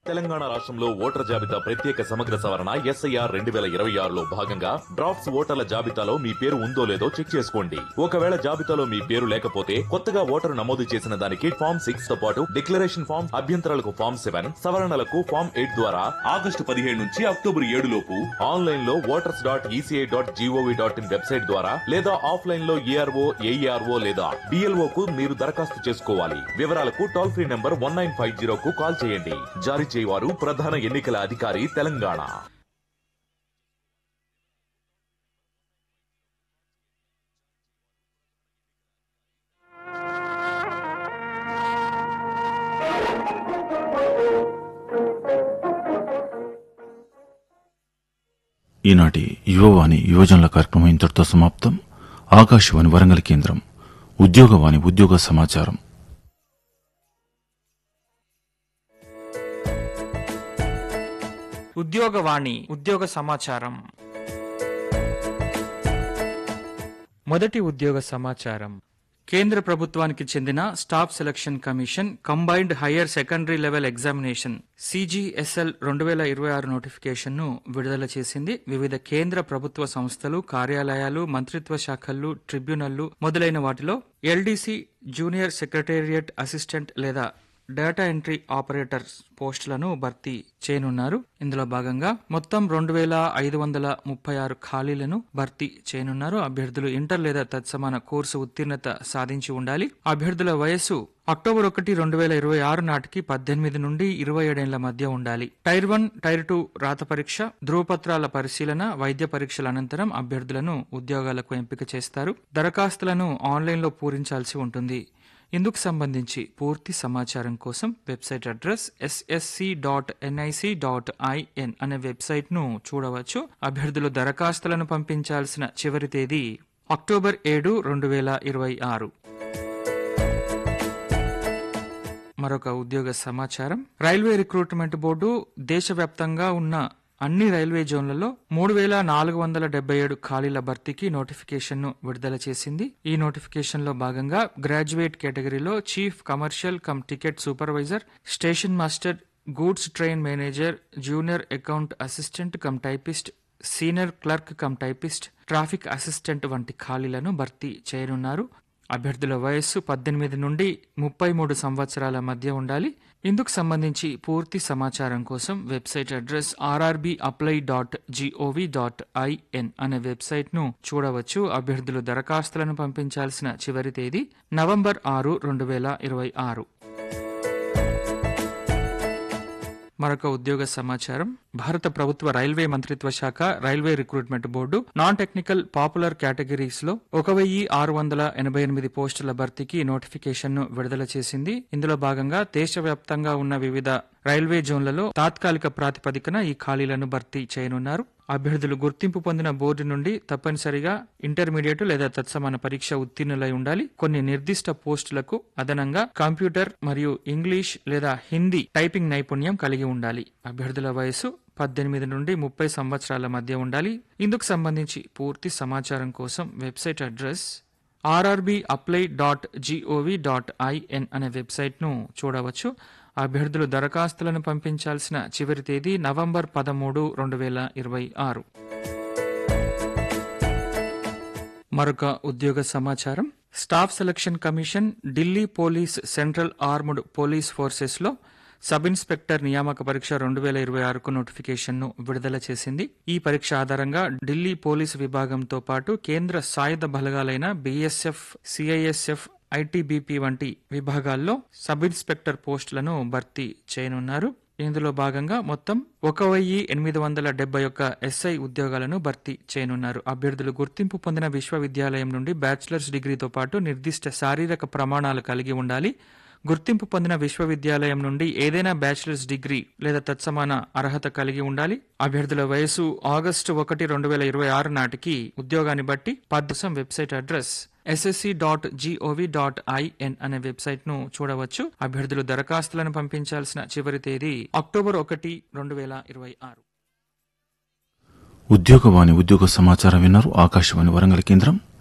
తెలంగాణ రాష్ట్రంలో ఓటర్ జాబితా ప్రత్యేక సమగ్ర సవరణ ఎస్ఐఆర్ రెండు వేల ఇరవై ఆరులో భాగంగా డ్రాఫ్ట్స్ ఓటర్ల జాబితాలో మీ పేరు ఉందో లేదో చెక్ చేసుకోండి ఒకవేళ జాబితాలో మీ పేరు లేకపోతే కొత్తగా ఓటరు నమోదు చేసిన దానికి ఫామ్ సిక్స్ తో పాటు డిక్లరేషన్ ఫామ్ అభ్యంతరాలకు ఫామ్ సెవెన్ సవరణలకు ఫామ్ ఎయిట్ ద్వారా ఆగస్టు పదిహేడు నుంచి అక్టోబర్ ఏడు లోపు ఆన్లైన్ లో voters dot ECI dot GOV dot in website ద్వారా లేదా ఆఫ్లైన్ లో ఏఆర్ఓ ఏఈఆర్ఓ లేదా డిఎల్ఓ కు మీరు దరఖాస్తు చేసుకోవాలి వివరాలకు toll free number one nine five zero కు కాల్ చేయండి జారీ చేయవారు ప్రధాన ఎన్నికల అధికారి తెలంగాణ ఈనాటి యువవాణి యువజనుల కార్యక్రమం ఇంతటితో సమాప్తం ఆకాశవాణి వరంగల్ కేంద్రం ఉద్యోగవాణి ఉద్యోగ సమాచారం ఉద్యోగవాణి ఉద్యోగ సమాచారం మొదటి ఉద్యోగ సమాచారం కేంద్ర ప్రభుత్వానికి చెందిన staff selection commission combined higher secondary level examination CGSL రెండు వేల ఇరవై ఆరు నోటిఫికేషన్ ను విడుదల చేసింది వివిధ కేంద్ర ప్రభుత్వ సంస్థలు కార్యాలయాలు మంత్రిత్వ శాఖలు ట్రిబ్యునళ్లు మొదలైన వాటిలో ఎల్డీసీ జూనియర్ సెక్రటేరియట్ అసిస్టెంట్ లేదా డేటా ఎంట్రీ ఆపరేటర్స్ పోస్టులను భర్తీ చేయనున్నారు ఇందులో భాగంగా మొత్తం రెండు వేల ఐదు వందల ముప్పై ఆరు ఖాళీలను భర్తీ చేయనున్నారు అభ్యర్థులు ఇంటర్ లేదా తత్సమాన కోర్సు ఉత్తీర్ణత సాధించి ఉండాలి అభ్యర్థుల వయస్సు అక్టోబర్ ఒకటి రెండు వేల ఇరవై ఆరు నాటికి పద్దెనిమిది నుండి ఇరవై ఏడేళ్ల మధ్య ఉండాలి టైర్ వన్ టైర్ టూ రాత పరీక్ష ధృవపత్రాల పరిశీలన వైద్య పరీక్షల అనంతరం అభ్యర్థులను ఉద్యోగాలకు ఎంపిక చేస్తారు దరఖాస్తులను ఆన్లైన్లో పూరించాల్సి ఉంటుంది ఇందుకు సంబంధించి పూర్తి సమాచారం కోసం website address SSC dot NIC dot IN అనే వెబ్సైట్ను చూడవచ్చు అభ్యర్థులు దరఖాస్తులను పంపించాల్సిన చివరి తేదీ అక్టోబర్ ఏడు రెండు వేల ఇరవై ఆరు మరొక ఉద్యోగ సమాచారం రైల్వే రిక్రూట్మెంట్ బోర్డు దేశవ్యాప్తంగా ఉన్న అన్ని రైల్వే జోన్లలో మూడు వేల నాలుగు వందల డెబ్బై ఏడు ఖాళీల భర్తీకి నోటిఫికేషన్ ను విడుదల చేసింది ఈ నోటిఫికేషన్ లో భాగంగా గ్రాడ్యుయేట్ కేటగిరీలో chief commercial cum ticket supervisor station master goods train manager junior account assistant cum typist senior clerk cum typist traffic assistant వంటి ఖాళీలను భర్తీ చేయనున్నారు అభ్యర్థుల వయస్సు పద్దెనిమిది నుండి ముప్పై మూడు సంవత్సరాల మధ్య ఉండాలి ఇందుకు సంబంధించి పూర్తి సమాచారం కోసం website address RRB apply dot GOV dot IN అనే వెబ్సైట్ ను చూడవచ్చు అభ్యర్థులు దరఖాస్తులను పంపించాల్సిన చివరి తేదీ నవంబర్ ఆరు రెండు వేల ఇరవై ఆరు మరొక ఉద్యోగ సమాచారం భారత ప్రభుత్వ రైల్వే మంత్రిత్వ శాఖ railway recruitment board non technical popular categories లో ఒక వెయ్యి ఆరు వందల ఎనభై ఎనిమిది పోస్టుల భర్తీకి నోటిఫికేషన్ ను విడుదల చేసింది ఇందులో భాగంగా దేశవ్యాప్తంగా ఉన్న వివిధ రైల్వే జోన్లలో తాత్కాలిక ప్రాతిపదికన ఈ ఖాళీలను భర్తీ చేయనున్నారు అభ్యర్థులు గుర్తింపు పొందిన బోర్డు నుండి తప్పనిసరిగా ఇంటర్మీడియట్ లేదా తత్సమాన పరీక్ష ఉత్తీర్ణులై ఉండాలి కొన్ని నిర్దిష్ట పోస్టులకు అదనంగా కంప్యూటర్ మరియు ఇంగ్లీష్ లేదా హిందీ టైపింగ్ నైపుణ్యం కలిగి ఉండాలి అభ్యర్థుల వయసు పద్దెనిమిది నుండి ముప్పై సంవత్సరాల మధ్య ఉండాలి ఇందుకు సంబంధించి పూర్తి సమాచారం కోసం website address RRB apply dot GOV dot IN అనే వెబ్సైట్ను చూడవచ్చు అభ్యర్థులు దరఖాస్తులను పంపించాల్సిన చివరి తేదీ నవంబర్ పదమూడు రెండు వేల ఇరవై ఆరు మరొక ఉద్యోగ సమాచారం staff selection commission Delhi police central armed police forces లో సబ్ ఇన్స్పెక్టర్ నియామక పరీక్ష రెండు వేల ఇరవై ఆరుకు నోటిఫికేషన్ ను విడుదల చేసింది ఈ పరీక్ష ఆధారంగా ఢిల్లీ పోలీసు విభాగంతో పాటు కేంద్ర సాయుధ బలగాలైన బీఎస్ఎఫ్ సిఐఎస్ఎఫ్ ఐటీబీపీ వంటి విభాగాల్లో సబ్ ఇన్స్పెక్టర్ పోస్టులను భర్తీ చేయనున్నారు ఇందులో భాగంగా మొత్తం ఒక వెయ్యి ఎనిమిది వందల డెబ్బై ఒక్క ఎస్ఐ ఉద్యోగాలను భర్తీ చేయనున్నారు అభ్యర్థులు గుర్తింపు పొందిన విశ్వవిద్యాలయం నుండి బ్యాచిలర్స్ డిగ్రీతో పాటు నిర్దిష్ట శారీరక ప్రమాణాలు కలిగి ఉండాలి గుర్తింపు పొందిన విశ్వవిద్యాలయం నుండి ఏదైనా బ్యాచిలర్స్ డిగ్రీ లేదా తత్సమాన అర్హత కలిగి ఉండాలి అభ్యర్థుల వయసు ఆగస్టు ఒకటి రెండు వేల ఇరవై ఆరు నాటికి ఉద్యోగాన్ని బట్టి పద్దసం website address SSC dot GOV dot IN అనే వెబ్సైట్ ను చూడవచ్చు అభ్యర్థులు దరఖాస్తులను పంపించాల్సిన చివరి తేదీ అక్టోబర్ ఒకటి రెండు వేల ఇరవై ఆరు ఉద్యోగవాణి ఉద్యోగ సమాచారం విన్నారు ఆకాశవాణి వరంగల్ కేంద్రం